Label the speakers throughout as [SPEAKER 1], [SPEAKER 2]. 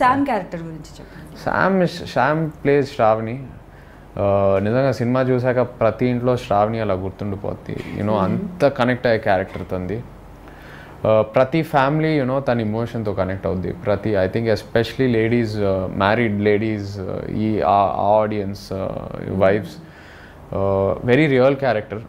[SPEAKER 1] Sam character గురించి చెప్పండి
[SPEAKER 2] Sam Sam place Shravani ఆ, నిజంగా సినిమా చూసాక ప్రతి ఇంట్లో శ్రావణి అలా గుర్తుండిపోద్ది యూనో అంత కనెక్ట్ అయ్యే క్యారెక్టర్ తంది ఆ, ప్రతి ఫ్యామిలీ యూనో తన ఇమోషన్తో కనెక్ట్ అవుద్ది ప్రతి I think especially ladies married ladies ఈ audience wives very real character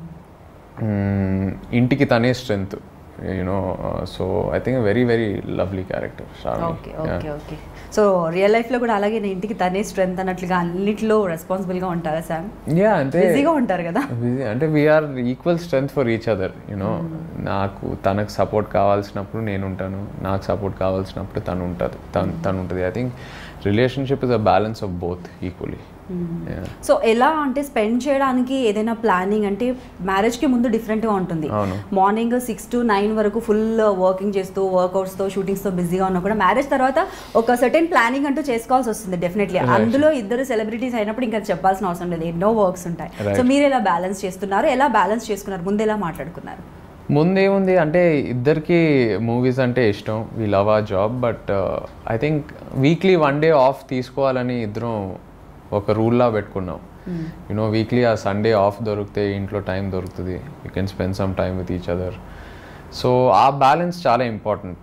[SPEAKER 2] ఇంటికి తనే strength you know so I think very very lovely character
[SPEAKER 1] okay okay okay so real లైఫ్లో కూడా అలాగే నేను ఇంటికి తనే స్ట్రెంత్ అన్నట్లుగా అన్నిట్లో రెస్పాన్సిబుల్గా ఉంటారా శామ్
[SPEAKER 2] యా అంటే
[SPEAKER 1] బిజీగా ఉంటారు కదా
[SPEAKER 2] Busy. అంటే we are equal strength for each other you know నాకు తనకు సపోర్ట్ కావాల్సినప్పుడు నేను ఉంటాను నాకు సపోర్ట్ కావాల్సినప్పుడు తను ఉంటుంది తను తను ఉంటుంది I think relationship is a balance of both equally
[SPEAKER 1] so ఎలా అంటే స్పెండ్ చేయడానికి ఏదైనా ప్లానింగ్ అంటే మ్యారేజ్కి ముందు డిఫరెంట్గా ఉంటుంది
[SPEAKER 2] అవును.
[SPEAKER 1] మార్నింగ్ సిక్స్ టు నైన్ వరకు ఫుల్ వర్కింగ్ చేస్తూ వర్కౌట్స్తో షూటింగ్స్తో బిజీగా ఉన్నా కూడా మ్యారేజ్ తర్వాత ఒక సర్టెన్ ప్లానింగ్ అంటూ చేసుకోవాల్సి వస్తుంది డెఫినెట్లీ అందులో ఇద్దరు సెలబ్రిటీస్ అయినప్పుడు ఇంకా చెప్పాల్సిన అవసరం లేదు ఎన్నో వర్క్స్ ఉంటాయి
[SPEAKER 2] Right.
[SPEAKER 1] సో మీరు ఎలా బ్యాలెన్స్ చేస్తున్నారు ఎలా బ్యాలెన్స్ చేసుకున్నారు ముందు ఎలా మాట్లాడుకున్నారు
[SPEAKER 2] ముందేముంది అంటే ఇద్దరికి మూవీస్ అంటే ఇష్టం we love uh job but I think weekly one day off తీసుకోవాలని ఇద్దరం ఒక రూల్లా పెట్టుకున్నాం you know weekly uh Sunday off దొరికితే ఇంట్లో టైం దొరుకుతుంది you can spend some time with each other so uh balance చాలా ఇంపార్టెంట్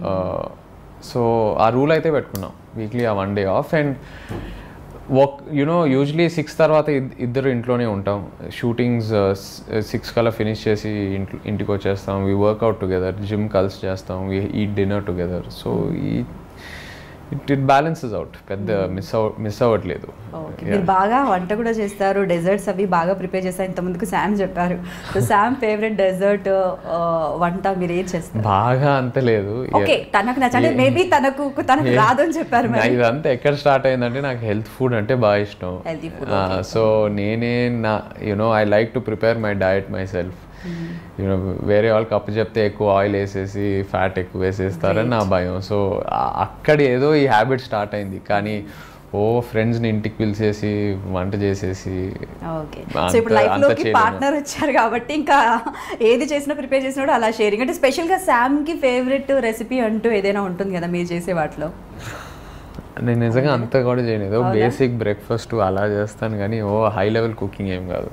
[SPEAKER 2] సో ఆ రూల్ అయితే పెట్టుకున్నాం weekly uh one day off and work you know usually six తర్వాత ఇద్- ఇద్దరు ఇంట్లోనే ఉంటాం షూటింగ్స్ సిక్స్ కల్లా ఫినిష్ చేసి ఇంట్లో ఇంటికి వచ్చేస్తాం వీ వర్క్అవుట్ టుగెదర్ జిమ్ కలిసి చేస్తాం we eat dinner together so ఈ ఇట్ ఇట్ బ్యాలెన్సెస్ అవుట్ పెద్ద మిస్ అవ మిస్ అవ్వట్లేదు
[SPEAKER 1] ఓకే మీరు బాగా వంట కూడా చేస్తారు డెజర్ట్స్ అవి బాగా ప్రిపేర్ చేస్తారు ఇంతకుముందుకు శామ్ చెప్పారు సో శామ్ ఫేవరెట్ డెజర్ట్ వంట మీరు ఏం చేస్తారు
[SPEAKER 2] బాగా అంత లేదు
[SPEAKER 1] ఓకే తనకు నచ్చండి మేబీ తనకు తనకు రాదు అని చెప్పారు
[SPEAKER 2] నా
[SPEAKER 1] మరి
[SPEAKER 2] ఇదంతా ఎక్కడ స్టార్ట్ అయిందంటే నాకు హెల్త్ ఫుడ్ అంటే బాగా ఇష్టం
[SPEAKER 1] Healthy food,
[SPEAKER 2] సో నేనే నా you know I like to prepare my diet myself you know వేరే వాళ్ళకి అప్పు చెప్తే ఎక్కువ ఆయిల్ వేసేసి ఫ్యాట్ ఎక్కువ వేసేస్తారని నా భయం సో అక్కడ ఏదో ఈ హ్యాబిట్ స్టార్ట్ అయింది కానీ ఓ ఫ్రెండ్స్ని ఇంటికి పిలిచేసి వంట చేసేసి
[SPEAKER 1] ఓకే
[SPEAKER 2] అంత-
[SPEAKER 1] సో ఇప్పుడు లైఫ్
[SPEAKER 2] అంత
[SPEAKER 1] లోకి
[SPEAKER 2] చేయలేను.
[SPEAKER 1] పార్ట్నర్ వచ్చారు కాబట్టి ఇంకా ఏది చేసినా ప్రిపేర్ చేసినా కూడా అలా షేరింగ్ అంటే స్పెషల్ గా శామ్ కి ఫేవరెట్ రెసిపీ అంటూ ఏదైనా ఉంటుంది కదా మీరు చేసే వాటిలో
[SPEAKER 2] నేను నిజంగా అంత కూడా చేయను ఏదో
[SPEAKER 1] అవునా?
[SPEAKER 2] బేసిక్ బ్రేక్ఫాస్ట్ అలా చేస్తాను కానీ ఓ హై లెవెల్ కుకింగ్ ఏం కాదు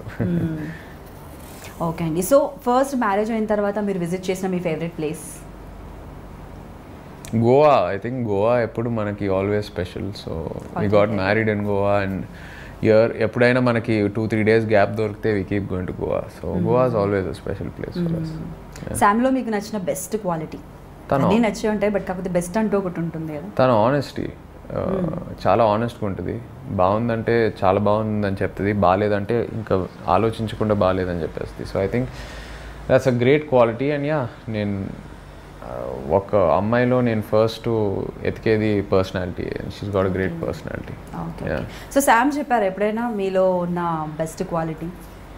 [SPEAKER 1] ఓకే అండి సో ఫస్ట్ మ్యారేజ్ అయిన తర్వాత మీరు విజిట్ చేసిన మీ favourite place
[SPEAKER 2] Goa I think Goa ఎప్పుడు మనకి always special so we got married in Goa and year ఎప్పుడైనా మనకి టూ త్రీ డేస్ గ్యాప్ దొరికితే we keep going to Goa so Goa is always a special place for us
[SPEAKER 1] Sam లో మీకు నచ్చిన బెస్ట్ క్వాలిటీ
[SPEAKER 2] తను-
[SPEAKER 1] అన్నీ నచ్చే ఉంటాయి బట్ కాకపోతే బెస్ట్ అంటూ ఒకటి ఉంటుంది కదా
[SPEAKER 2] తన ఆనెస్టీ చాలా ఆనెస్ట్గా ఉంటుంది బాగుందంటే చాలా బాగుందని చెప్తుంది బాగాలేదంటే ఇంకా ఆలోచించకుండా బాగాలేదని చెప్పేస్తుంది so I think that's a great quality and yeah నేను uh, ఒక అమ్మాయిలో నేను ఫస్ట్ ఎతికేది personality she's got great personality
[SPEAKER 1] okay so Sam చెప్పారు ఎప్పుడైనా మీలో ఉన్న బెస్ట్ క్వాలిటీ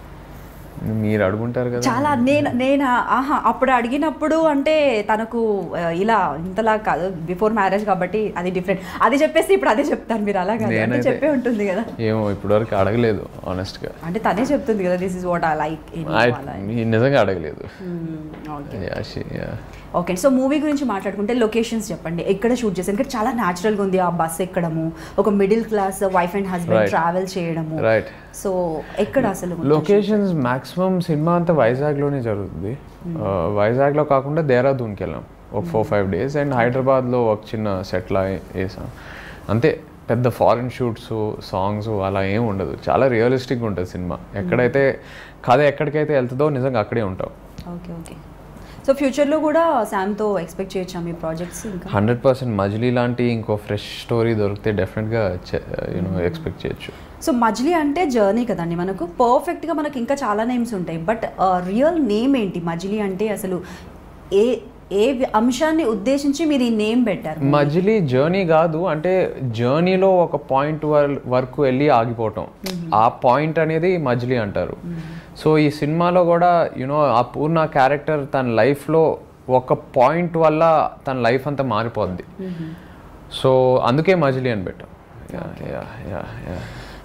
[SPEAKER 2] మీరు అడుగుంటారు కదా
[SPEAKER 1] చాలా నేను నేను ఆహా అప్పుడు అడిగినప్పుడు అంటే తనకు ఆ, ఇలా ఇంతలా కాదు బిఫోర్ మ్యారేజ్ కాబట్టి అది డిఫరెంట్ అది చెప్పేసి ఇప్పుడు అదే చెప్తాను మీరు అలా కాదు అంటే
[SPEAKER 2] నేనైతే-
[SPEAKER 1] చెప్పే ఉంటుంది కదా
[SPEAKER 2] ఏమో ఇప్పటివరకు అడగలేదు ఆనెస్ట్గా
[SPEAKER 1] అంటే తనే చెప్తుంది కదా this is what I like
[SPEAKER 2] నిజంగా అడగలేదు
[SPEAKER 1] okay
[SPEAKER 2] Yeah, she- yeah.
[SPEAKER 1] Okay so movie గురించి మాట్లాడుకుంటే లొకేషన్స్ చెప్పండి ఎక్కడ షూట్ చేశారు ఎందుకంటే చాలా న్యాచురల్గా ఉంది ఆ బస్ ఎక్కడము ఒక middle class wife and husband
[SPEAKER 2] Right.
[SPEAKER 1] Travel చేయడము
[SPEAKER 2] రైట్
[SPEAKER 1] సో ఎక్కడ అసలు
[SPEAKER 2] లొకేషన్స్ మాక్సిమం సినిమా అంతా వైజాగ్లోనే జరుగుతుంది ఆ, వైజాగ్లో కాకుండా దేహరాదూన్కి వెళ్ళాం ఒక ఫోర్ ఫైవ్ డేస్ అండ్ హైదరాబాద్లో ఒక చిన్న సెట్లా వేసాం అంతే పెద్ద ఫారిన్ షూట్స్ సాంగ్స్ అలా ఏం ఉండదు చాలా రియలిస్టిక్గా ఉంటుంది సినిమా ఎక్కడైతే కథ ఎక్కడికైతే వెళ్తుందో నిజంగా అక్కడే ఉంటాం
[SPEAKER 1] ఓకే ఓకే సో ఫ్యూచర్లో కూడా శామ్తో ఎక్స్పెక్ట్ చేయొచ్చా మీ ప్రాజెక్ట్స్ ఇంకా
[SPEAKER 2] హండ్రెడ్ పర్సెంట్ మజిలీ లాంటి ఇంకో ఫ్రెష్ స్టోరీ దొరికితే డెఫినెట్గా యూనో ఎక్స్పెక్ట్ చేయొచ్చు
[SPEAKER 1] సో మజిలీ అంటే జర్నీ కదండి మనకు పర్ఫెక్ట్గా మనకి ఇంకా చాలా నేమ్స్ ఉంటాయి బట్ రియల్ నేమ్ ఏంటి మజిలీ అంటే అసలు ఏ ఏ వి- అంశాన్ని ఉద్దేశించి మీరు ఈ నేమ్ పెట్టారు
[SPEAKER 2] మజిలీ జర్నీ కాదు అంటే జర్నీలో ఒక పాయింట్ వరకు వెళ్ళి ఆగిపోవటం ఆ పాయింట్ అనేది మజిలీ అంటారు సో ఈ సినిమాలో కూడా యునో ఆ పూర్ణ క్యారెక్టర్ తన లైఫ్లో ఒక పాయింట్ వల్ల తన లైఫ్ అంతా మారిపోద్ది సో అందుకే మజిలీ అని పెట్టాం yeah yeah yeah yeah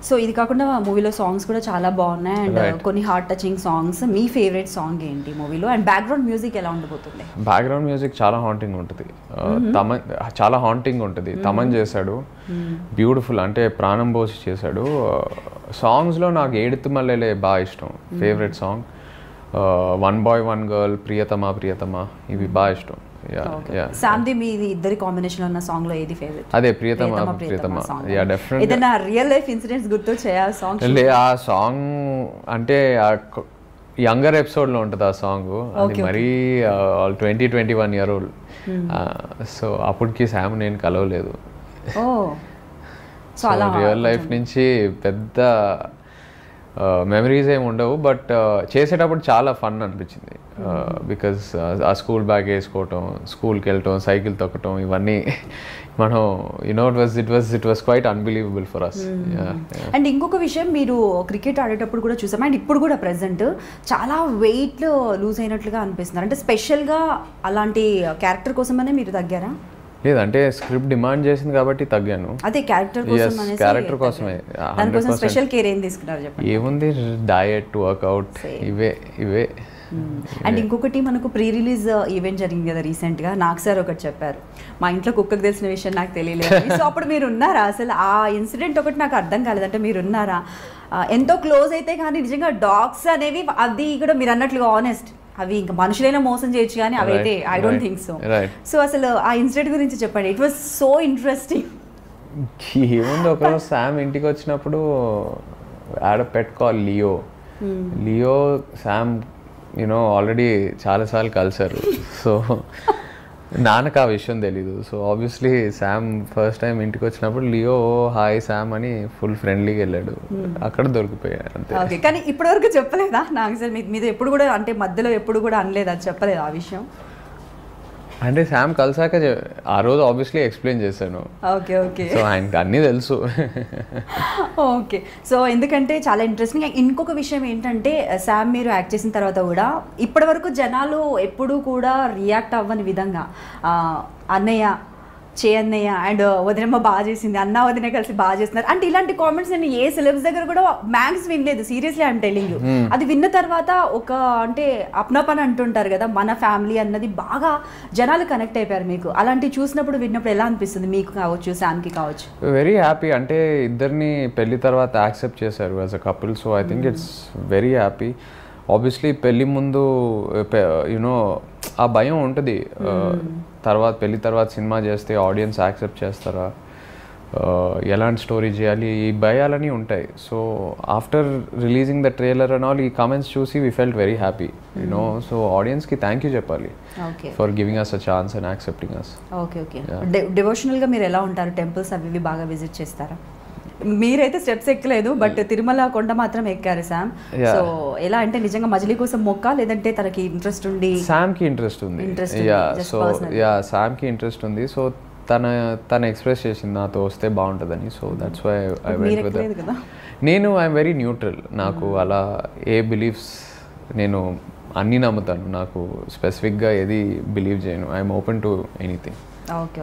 [SPEAKER 1] so ఇది కాకుండా మూవీలో సాంగ్స్ కూడా చాలా బాగున్నాయి అండ్
[SPEAKER 2] Right.
[SPEAKER 1] కొన్ని హార్ట్ టచింగ్ సాంగ్స్ మీ ఫేవరెట్ సాంగ్ ఏంటి మూవీలో అండ్ బ్యాక్గ్రౌండ్ మ్యూజిక్ ఎలా ఉండబోతుంది
[SPEAKER 2] బ్యాక్గ్రౌండ్ మ్యూజిక్ చాలా హాంటింగ్ ఉంటుంది తమన్ చాలా హాంటింగ్ ఉంటుంది తమన్ చేశాడు బ్యూటిఫుల్ అంటే ప్రాణం పోసి చేశాడు సాంగ్స్లో నాకు ఏడుతు మల్లెలే బాగా ఇష్టం favourite song one boy one girl Priyathama Priyathama ఇవి బాగా ఇష్టం యా యా
[SPEAKER 1] శామ్ది మీది ఇద్దరి కాంబినేషన్ ఉన్న సాంగ్ లో ఏది ఫేవరెట్
[SPEAKER 2] అదే ప్రియతమా ప్రియతమా యా డెఫినెట్
[SPEAKER 1] ఏదైనా రియల్ లైఫ్ ఇన్సిడెంట్స్ గుర్తొచ్చాయా సాంగ్
[SPEAKER 2] లే ఆ సాంగ్ అంటే యంగర్ ఎపిసోడ్లో ఉంటుంది ఆ సాంగ్ అది మరీ twenty twenty one year old so అప్పటికి శామ్ నేను కలవలేదు
[SPEAKER 1] ఓ సో అలా
[SPEAKER 2] రియల్ లైఫ్ నుంచి పెద్ద మెమరీస్ ఏమి ఉండవు బట్ చేసేటప్పుడు చాలా ఫన్ అనిపించింది బికాస్ ఆ స్కూల్ బ్యాగ్ వేసుకోవటం స్కూల్కి వెళ్ళటం సైకిల్ తొక్కటం ఇవన్నీ మనం you know it was it was it was quite unbelievable for us
[SPEAKER 1] and ఇంకొక విషయం మీరు క్రికెట్ ఆడేటప్పుడు కూడా చూసాం అండ్ ఇప్పుడు కూడా ప్రెసెంట్ చాలా వెయిట్ లూజ్ అయినట్లుగా అనిపిస్తున్నారు అంటే స్పెషల్గా అలాంటి క్యారెక్టర్ కోసమనే మీరు తగ్గారా
[SPEAKER 2] లేదంటే స్క్రిప్ట్ డిమాండ్ చేసింది కాబట్టి తగ్గాను
[SPEAKER 1] అదే క్యారెక్టర్ కోసం
[SPEAKER 2] Yes,
[SPEAKER 1] అనేసి
[SPEAKER 2] character కోసమే.
[SPEAKER 1] దానికోసం
[SPEAKER 2] 100%.
[SPEAKER 1] స్పెషల్ కేర్ ఏం తీసుకున్నారు చెప్పండి
[SPEAKER 2] ఏముంది డయట్ వర్కౌట్ ఇవే ఇవే
[SPEAKER 1] అండ్ ఇంకొకటి మనకు ప్రీ రిలీజ్ ఈవెంట్ జరిగింది కదా రీసెంట్ గా నాకు సార్ ఒకటి చెప్పారు మా ఇంట్లో కుక్కకు తెలిసిన విషయం నాకు తెలియలేదు సో అప్పుడు మీరు ఉన్నారా అసలు ఆ ఇన్సిడెంట్ ఒకటి నాకు అర్థం కాలేదు అంటే మీరు ఉన్నారా ఆ, ఎంతో క్లోజ్ అయితే కానీ నిజంగా డాగ్స్ అనేవి అది కూడా మీరు అన్నట్లుగా ఆనెస్ట్ అవి ఇంకా మనుషులైనా మోసం చేయొచ్చు కానీ అవైతే
[SPEAKER 2] Right,
[SPEAKER 1] I don't
[SPEAKER 2] right,
[SPEAKER 1] think so
[SPEAKER 2] right.
[SPEAKER 1] So అసలు ఆ ఇన్సిడెంట్ గురించి చెప్పండి ఇట్ వాస్ సో ఇంట్రెస్టింగ్
[SPEAKER 2] ఏముంది ఒకరోజు శామ్ ఇంటికి వచ్చినప్పుడు ఆడ పెట్టుకోవాలి Leo Leo Sam you know already చాలాసార్లు కలిశారు సో నాన్నకు ఆ విషయం తెలీదు so obviously Sam first time ఇంటికి వచ్చినప్పుడు లియో హాయ్ శామ్ అని ఫుల్ ఫ్రెండ్లీగా వెళ్ళాడు అక్కడ దొరికిపోయాడు అంతే
[SPEAKER 1] ఓకే కానీ ఇప్పటివరకు చెప్పలేదా నాకు సార్ మీ- మీద ఎప్పుడు కూడా అంటే మధ్యలో ఎప్పుడు కూడా అనలేదా చెప్పలేదా ఆ విషయం
[SPEAKER 2] అంటే శామ్ కలిసాక చె- ఆ రోజు ఆబ్వియస్లీ ఎక్స్ప్లెయిన్ చేశాను
[SPEAKER 1] ఓకే ఓకే
[SPEAKER 2] సో ఆయనకి అన్నీ తెలుసు
[SPEAKER 1] ఓకే సో ఎందుకంటే చాలా ఇంట్రెస్టింగ్ ఇంకొక విషయం ఏంటంటే శామ్ మీరు యాక్ట్ చేసిన తర్వాత కూడా ఇప్పటి వరకు జనాలు ఎప్పుడూ కూడా రియాక్ట్ అవ్వని విధంగా ఆ, అన్నయ్య చే అన్నయ్య అండ్ వదినమ్మ బాగా చేసింది అన్న వదిన కలిసి బాగా చేస్తున్నారు అంటే ఇలాంటి కామెంట్స్ నేను ఏ సిలబస్ దగ్గర కూడా మ్యాక్స్ వినలేదు సీరియస్లీ ఐఎమ్ టెలింగ్ యూ అది విన్న తర్వాత ఒక అంటే అప్నపన్ అంటుంటారు కదా మన ఫ్యామిలీ అన్నది బాగా జనాలు కనెక్ట్ అయిపోయారు మీకు అలాంటివి చూసినప్పుడు విన్నప్పుడు ఎలా అనిపిస్తుంది మీకు కావచ్చు శామ్కి కావచ్చు
[SPEAKER 2] వెరీ హ్యాపీ అంటే ఇద్దరిని పెళ్లి తర్వాత యాక్సెప్ట్ చేశారు as a couple so I think it's very happy obviously పెళ్లి ముందు యునో ఆ భయం ఉంటుంది తర్వాత పెళ్లి తర్వాత సినిమా చేస్తే ఆడియన్స్ యాక్సెప్ట్ చేస్తారా Uh, ఎలాంటి స్టోరీ చేయాలి ఈ భయాలని ఉంటాయి so after releasing the trailer and all ఈ కామెంట్స్ చూసి we felt very happy you know so ఆడియన్స్కి థ్యాంక్ యూ చెప్పాలి
[SPEAKER 1] okay
[SPEAKER 2] for giving us a chance and accepting us
[SPEAKER 1] okay okay devotional గా మీరు ఎలా ఉంటారు టెంపుల్స్ అవి ఇవి బాగా విజిట్ చేస్తారా మీరైతే స్టెప్స్ ఎక్కలేదు బట్ తిరుమల కొండ మాత్రం ఎక్కారు శామ్
[SPEAKER 2] Yeah.
[SPEAKER 1] సో ఎలా అంటే నిజంగా మజిలీ కోసం మొక్క లేదంటే తనకి ఇంట్రెస్ట్ ఉండి
[SPEAKER 2] శామ్ కి ఇంట్రెస్ట్ ఉంది
[SPEAKER 1] Interest ఉంది,
[SPEAKER 2] yeah
[SPEAKER 1] just
[SPEAKER 2] so
[SPEAKER 1] personal.
[SPEAKER 2] Yeah Sam కి ఇంట్రెస్ట్ ఉంది సో తన తన ఎక్స్ప్రెస్ చేసింది నాతో వస్తే బాగుంటుందని సో దట్స్ వై ఐ
[SPEAKER 1] మీరు
[SPEAKER 2] వెంట్ విత్
[SPEAKER 1] ఎక్కలేదు కదా
[SPEAKER 2] నేను ఐఎమ్ వెరీ న్యూట్రల్ నాకు అలా ఏ బిలీఫ్స్ నేను అన్నీ నమ్ముతాను నాకు స్పెసిఫిక్గా ఏది బిలీవ్ చేయను I'm open to anything
[SPEAKER 1] okay